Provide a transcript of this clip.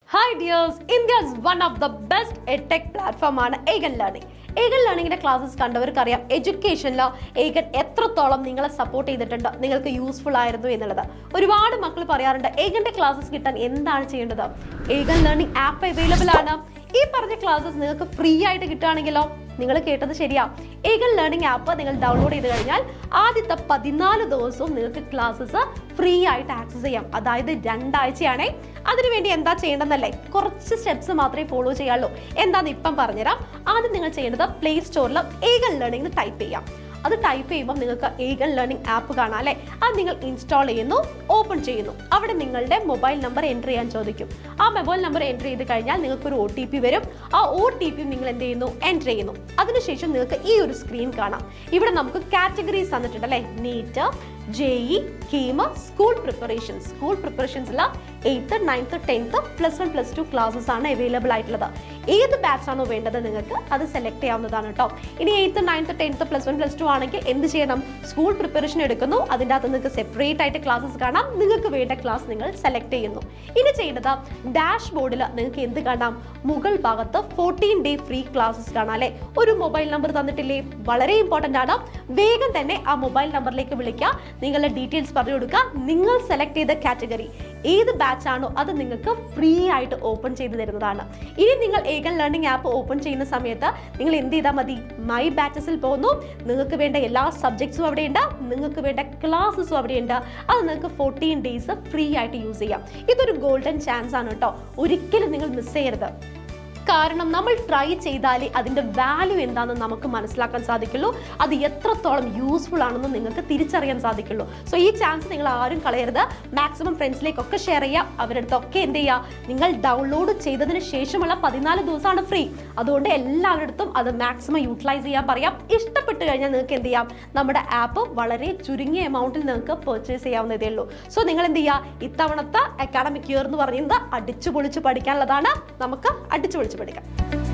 hi dears India's one of the best edtech platform ആണ് ഏഗൻ learning ഏഗൻ ലേണിംഗിന്റെ classes കണ്ടവർക്കറിയാം എഡ്യൂക്കേഷനിൽ ഏഗൻ എത്രത്തോളം നിങ്ങളെ സപ്പോർട്ട് ചെയ്തിട്ടുണ്ട് നിങ്ങൾക്ക് യൂസ്ഫുൾ ആയിരുന്നു എന്നുള്ളത് ഒരുപാട് മക്കൾ പറയാറുണ്ട് ഏഗന്റെ ക്ലാസ്സസ് കിട്ടാൻ എന്താണ് ചെയ്യേണ്ടത് ഏഗൻ ലേണിംഗ് ആപ്പ് അവൈലബിൾ ആണ് ഈ പറഞ്ഞ ക്ലാസ്സസ് നിങ്ങൾക്ക് ഫ്രീ ആയിട്ട് കിട്ടുകയാണെങ്കിലോ നിങ്ങൾ കേട്ടത് ശരിയാ ഏഗൽ ലേണിംഗ് ആപ്പ് നിങ്ങൾ ഡൗൺലോഡ് ചെയ്ത് കഴിഞ്ഞാൽ ആദ്യത്തെ പതിനാല് ദിവസവും നിങ്ങൾക്ക് ക്ലാസ്സസ് ഫ്രീ ആയിട്ട് ആക്സസ് ചെയ്യാം അതായത് രണ്ടാഴ്ചയാണേ അതിനുവേണ്ടി എന്താ ചെയ്യേണ്ടതെന്നല്ലേ കുറച്ച് സ്റ്റെപ്സ് മാത്രമേ ഫോളോ ചെയ്യാനുള്ളൂ എന്താന്ന് ഇപ്പം പറഞ്ഞുതരാം ആദ്യം നിങ്ങൾ ചെയ്യേണ്ടത് പ്ലേ സ്റ്റോറിൽ ഏഗൽ ലേണിംഗ് ടൈപ്പ് ചെയ്യാം അത് ടൈപ്പ് ചെയ്യുമ്പോൾ നിങ്ങൾക്ക് ഏഗൽ ലേണിംഗ് ആപ്പ് കാണാം അല്ലേ അത് നിങ്ങൾ ഇൻസ്റ്റാൾ ചെയ്യുന്നു ഓപ്പൺ ചെയ്യുന്നു അവിടെ നിങ്ങളുടെ മൊബൈൽ നമ്പർ എൻ്റർ ചെയ്യാൻ ചോദിക്കും ആ മൊബൈൽ നമ്പർ എൻ്റർ ചെയ്ത് കഴിഞ്ഞാൽ നിങ്ങൾക്ക് ഒരു ഒ ടി പി വരും ആ ഒ ടി പി നിങ്ങൾ എന്ത് ചെയ്യുന്നു എൻ്റർ ചെയ്യുന്നു അതിനുശേഷം നിങ്ങൾക്ക് ഈ ഒരു സ്ക്രീൻ കാണാം ഇവിടെ നമുക്ക് കാറ്റഗറീസ് തന്നിട്ടുണ്ട് അല്ലേ NEET JEE KEAM school preparation school പ്രിപ്പറേഷൻസിൽ eighth ninth tenth plus one plus two classes ആണ് അവൈലബിൾ ആയിട്ടുള്ളത് ഏത് ബാച്ച് ആണോ വേണ്ടത് നിങ്ങൾക്ക് അത് സെലക്ട് ചെയ്യാവുന്നതാണ് കേട്ടോ ഇനി eighth ninth tenth plus one plus two ആണെങ്കിൽ എന്ത് ചെയ്യണം സ്കൂൾ പ്രിപ്പറേഷൻ എടുക്കുന്നു അതിൻ്റെ അകത്ത് നിങ്ങൾക്ക് സെപ്പറേറ്റ് ആയിട്ട് ക്ലാസ്സസ് കാണാം നിങ്ങൾക്ക് വേണ്ട ക്ലാസ് നിങ്ങൾ സെലക്ട് ചെയ്യുന്നു ഇനി ചെയ്യേണ്ടത് ഡാഷ് ബോർഡിൽ നിങ്ങൾക്ക് എന്ത് കാണാം മുകൾ ഭാഗത്ത് ഫോർട്ടീൻ ഡേ ഫ്രീ ക്ലാസ്സസ് കാണാം അല്ലേ ഒരു മൊബൈൽ നമ്പർ തന്നിട്ടില്ലേ വളരെ ഇമ്പോർട്ടൻ്റ് ആണ് വേഗം തന്നെ ആ മൊബൈൽ നമ്പറിലേക്ക് വിളിക്കുക നിങ്ങളുടെ ഡീറ്റെയിൽസ് പറഞ്ഞു കൊടുക്കുക നിങ്ങൾ സെലക്ട് ചെയ്ത കാറ്റഗറി ഏത് ബാച്ച് ആണോ അത് നിങ്ങൾക്ക് ഫ്രീ ആയിട്ട് ഓപ്പൺ ചെയ്ത് തരുന്നതാണ് ഇനി നിങ്ങൾ ഏകൻ ലേണിംഗ് ആപ്പ് ഓപ്പൺ ചെയ്യുന്ന സമയത്ത് നിങ്ങൾ എന്ത് ചെയ്താൽ മതി മൈ ബാച്ചസിൽ പോകുന്നു നിങ്ങൾക്ക് വേണ്ട എല്ലാ സബ്ജക്ട്സും അവിടെയുണ്ട് നിങ്ങൾക്ക് വേണ്ട ക്ലാസ്സസും അവിടെയുണ്ട് അത് നിങ്ങൾക്ക് ഫോർട്ടീൻ ഡേയ്സ് ഫ്രീ ആയിട്ട് യൂസ് ചെയ്യാം ഇതൊരു ഗോൾഡൻ ചാൻസ് ആണ് കേട്ടോ ഒരിക്കലും നിങ്ങൾ മിസ് ചെയ്യരുത് കാരണം നമ്മൾ ട്രൈ ചെയ്താലേ അതിൻ്റെ വാല്യൂ എന്താണെന്ന് നമുക്ക് മനസ്സിലാക്കാൻ സാധിക്കുള്ളൂ അത് എത്രത്തോളം യൂസ്ഫുൾ ആണെന്ന് നിങ്ങൾക്ക് തിരിച്ചറിയാൻ സാധിക്കുള്ളൂ സോ ഈ ചാൻസ് നിങ്ങൾ ആരും കളയരുത് മാക്സിമം ഫ്രണ്ട്സിലേക്കൊക്കെ ഷെയർ ചെയ്യാം അവരുടെ അടുത്തൊക്കെ എന്ത് ചെയ്യുക നിങ്ങൾ ഡൗൺലോഡ് ചെയ്തതിന് ശേഷമുള്ള പതിനാല് ദിവസമാണ് ഫ്രീ അതുകൊണ്ട് എല്ലാവരുടെ അടുത്തും അത് മാക്സിമം യൂട്ടിലൈസ് ചെയ്യാൻ പറയാം ഇഷ്ടപ്പെട്ട് കഴിഞ്ഞാൽ നിങ്ങൾക്ക് എന്ത് ചെയ്യാം നമ്മുടെ ആപ്പ് വളരെ ചുരുങ്ങിയ എമൗണ്ടിൽ നിങ്ങൾക്ക് പർച്ചേസ് ചെയ്യാവുന്നതേ ഉള്ളൂ സോ നിങ്ങൾ എന്ത് ചെയ്യുക ഇത്തവണത്തെ അക്കാഡമിക് ഇയർ എന്ന് പറയുന്നത് അടിച്ചു പൊളിച്ച് പഠിക്കാനുള്ളതാണ് നമുക്ക് അടിച്ചു പൊളിച്ച് പഠിക്കാം